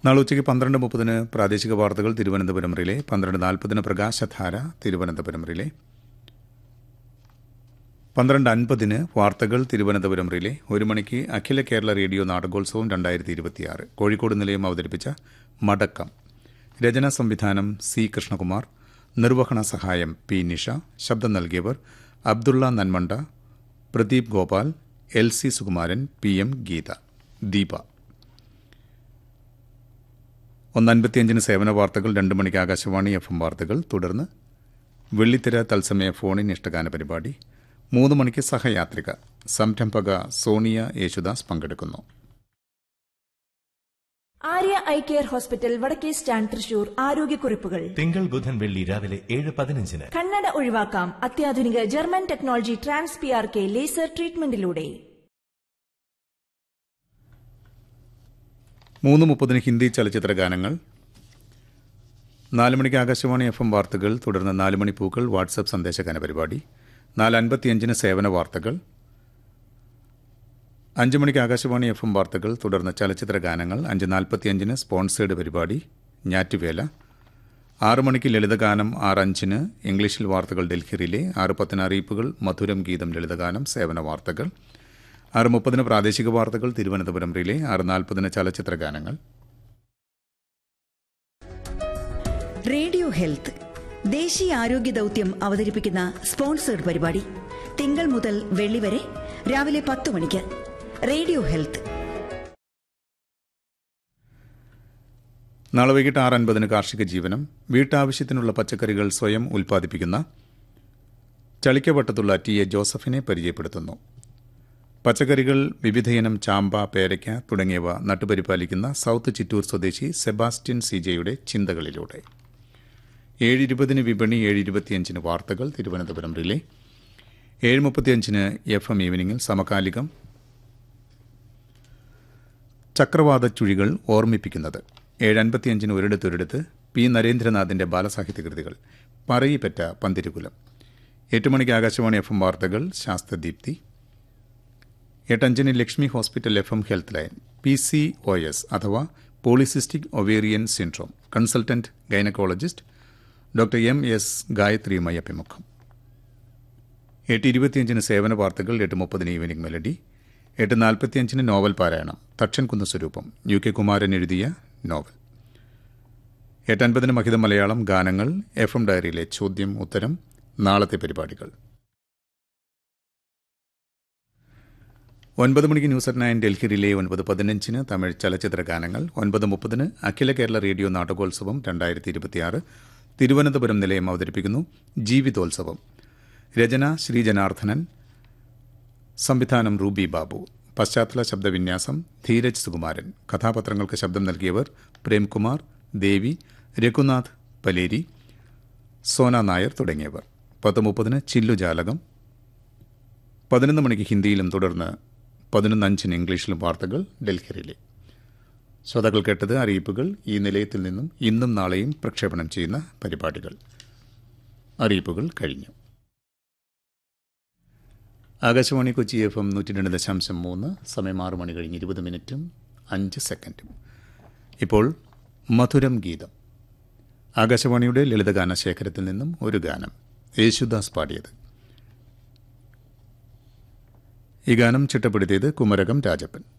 നാളെ ഉച്ചയ്ക്ക് പന്ത്രണ്ട് മുപ്പതിന് പ്രാദേശിക വാർത്തകൾ തിരുവനന്തപുരം റിലേ പന്ത്രണ്ട് നാൽപ്പതിന് പ്രകാശധാര തിരുവനന്തപുരം റിലേ പന്ത്രണ്ട് അൻപതിന് വാർത്തകൾ തിരുവനന്തപുരം റിലേ ഒരു മണിക്ക് അഖില കേരള റേഡിയോ നാടകോത്സവം രണ്ടായിരത്തി ഇരുപത്തിയാറ് കോഴിക്കോട് നിലയം അവതരിപ്പിച്ച മടക്കം രചനാ സംവിധാനം സി കൃഷ്ണകുമാർ നിർവഹണ സഹായം പി നിഷ ശബ്ദം നൽകിയവർ Abdulla Nanmanda Pradeep Gopal L C Sukumaran P M Geetha Deepa ഒന്ന് അൻപത്തിയഞ്ചിന് സേവന വാർത്തകൾ രണ്ട് മണിക്ക് ആകാശവാണി എഫ് എം വാർത്തകൾ തുടർന്ന് വെള്ളിത്തിര തത്സമയ ഫോണിൻ ഇഷ്ടഗാന പരിപാടി മൂന്ന് മണിക്ക് സഹയാത്രിക സംരംഭക സോണിയ യേശുദാസ് പങ്കെടുക്കുന്നു ആര്യ ഐ കെയർ ഹോസ്പിറ്റൽ വടക്കേ സ്റ്റാൻഡ് തൃശൂർ ആരോഗ്യക്കുറിപ്പുകൾ തിങ്കൾ ബുധൻ വെള്ളി രാവിലെ ഏഴ് പതിനഞ്ചിന് കണ്ണട ഒഴിവാക്കാം അത്യാധുനിക German technology trans P R K laser ട്രീറ്റ്മെന്റിലൂടെ മൂന്ന് മുപ്പതിന് ഹിന്ദി ചലച്ചിത്ര ഗാനങ്ങൾ നാല് മണിക്ക് ആകാശവാണി എഫ് എം വാർത്തകൾ തുടർന്ന് നാല് മണി പൂക്കൾ വാട്സപ്പ് സന്ദേശഗാന പരിപാടി നാല് അൻപത്തിയഞ്ചിന് സേവന വാർത്തകൾ അഞ്ച് മണിക്ക് ആകാശവാണി എഫ് എം വാർത്തകൾ തുടർന്ന് ചലച്ചിത്ര ഗാനങ്ങൾ അഞ്ച് നാൽപ്പത്തിയഞ്ചിന് സ്പോൺസേഡ് പരിപാടി ഞാറ്റുവേല ആറ് മണിക്ക് ലളിതഗാനം ആറ് അഞ്ചിന് ഇംഗ്ലീഷിൽ വാർത്തകൾ ഡൽഹിയിലെ ആറ് പത്തിന് അറിയിപ്പുകൾ മധുരം ഗീതം ലളിതഗാനം സേവന വാർത്തകൾ ആറ് മുപ്പതിന് പ്രാദേശിക വാർത്തകൾ തിരുവനന്തപുരം റിലേ ആറ് നാൽപ്പതിന് ചലച്ചിത്ര ഗാനങ്ങൾ റേഡിയോ ഹെൽത്ത് ദേശീയ ആരോഗ്യ ദൗത്യം അവതരിപ്പിക്കുന്ന സ്പോൺസേഡ് പരിപാടി തിങ്കൾ മുതൽ വെള്ളി വരെ രാവിലെ പത്ത് മണിക്ക് റേഡിയോ ഹെൽത്ത് നാളെ വൈകിട്ട് ആറ് അൻപതിന് കാർഷിക ജീവനം വീട്ടാവശ്യത്തിനുള്ള പച്ചക്കറികൾ സ്വയം ഉൽപ്പാദിപ്പിക്കുന്ന ചളിക്കവട്ടത്തുള്ള ടി എ ജോസഫിനെ പരിചയപ്പെടുത്തുന്നു പച്ചക്കറികൾ വിവിധയിനം ചാമ്പ പേരയ്ക്ക തുടങ്ങിയവ നട്ടുപരിപാലിക്കുന്ന സൗത്ത് ചിറ്റൂർ സ്വദേശി സെബാസ്റ്റ്യൻ സിജയുടെ ചിന്തകളിലൂടെ ഏഴ് ഇരുപതിന് വിപണി ഏഴ് ഇരുപത്തിയഞ്ചിന് വാർത്തകൾ തിരുവനന്തപുരം റിലേ ഏഴ് മുപ്പത്തിയഞ്ചിന് എഫ് എം ഈവനിങ്ങിൽ സമകാലികം ചക്രവാത ചുഴികൾ ഓർമ്മിപ്പിക്കുന്നത് ഏഴ് അൻപത്തിയഞ്ചിന് ഒരിടത്തൊരിടത്ത് പി നരേന്ദ്രനാഥിന്റെ ബാലസാഹിത്യ കൃതികൾ പറയിപ്പറ്റ പന്തിരുകുലം എട്ട് മണിക്ക് ആകാശവാണി എഫ് എം വാർത്തകൾ ശാസ്ത്രദീപ്തി എട്ടഞ്ചിന് Lakshmi hospital F M health line P C O S അഥവാ polycystic ovarian syndrome consultant gynaecologist doctor M S ഗായത്രിയുമായി അഭിമുഖം എട്ട് ഇരുപത്തിയഞ്ചിന് സേവന വാർത്തകൾ എട്ട് മുപ്പതിന് ഈവനിംഗ് മെലഡി എട്ട് നാൽപ്പത്തിയഞ്ചിന് നോവൽ പാരായണം തക്ഷൻകുന്ന് സ്വരൂപം യു കെ കുമാരൻ എഴുതിയ നോവൽ എട്ട് അൻപതിന് മഹിത മലയാളം ഗാനങ്ങൾ എഫ് എം ഡയറിയിലെ ചോദ്യം ഉത്തരം നാളത്തെ പരിപാടികൾ ഒൻപത് മണിക്ക് news at nine Delhi relay ഒൻപത് പതിനഞ്ചിന് തമിഴ് ചലച്ചിത്ര ഗാനങ്ങൾ ഒൻപത് മുപ്പതിന് അഖില കേരള റേഡിയോ നാടകോത്സവം രണ്ടായിരത്തി ഇരുപത്തിയാറ് തിരുവനന്തപുരം നിലയം അവതരിപ്പിക്കുന്നു ജീവിതോത്സവം രചന ശ്രീ ജനാർദ്ദനൻ സംവിധാനം റൂബി ബാബു പശ്ചാത്തല ശബ്ദവിന്യാസം ധീരജ് സുകുമാരൻ കഥാപാത്രങ്ങൾക്ക് ശബ്ദം നൽകിയവർ പ്രേംകുമാർ ദേവി രഘുനാഥ് പലേരി സോന നായർ തുടങ്ങിയവർ പത്ത് മുപ്പതിന് ചില്ലുജാലകം പതിനൊന്ന് മണിക്ക് ഹിന്ദിയിലും തുടർന്ന് പതിനൊന്ന് അഞ്ചിന് ഇംഗ്ലീഷിലും വാർത്തകൾ ഡൽഹിയിലെ ശ്രോതാക്കൾ കേട്ടത് അറിയിപ്പുകൾ ഈ നിലയത്തിൽ നിന്നും ഇന്നും നാളെയും പ്രക്ഷേപണം ചെയ്യുന്ന പരിപാടികൾ അറിയിപ്പുകൾ കഴിഞ്ഞു ആകാശവാണി കൊച്ചി എഫ് എം നൂറ്റി രണ്ട് ദശാംശം മൂന്ന് സമയം ആറ് മണി കഴിഞ്ഞ് ഇരുപത് മിനിറ്റും അഞ്ച് സെക്കൻഡും ഇപ്പോൾ മധുരം ഗീതം ആകാശവാണിയുടെ ലളിതഗാന ശേഖരത്തിൽ നിന്നും ഒരു ഗാനം യേശുദാസ് പാടിയത് ഈ ഗാനം ചിട്ടപ്പെടുത്തിയത് കുമരകം രാജപ്പൻ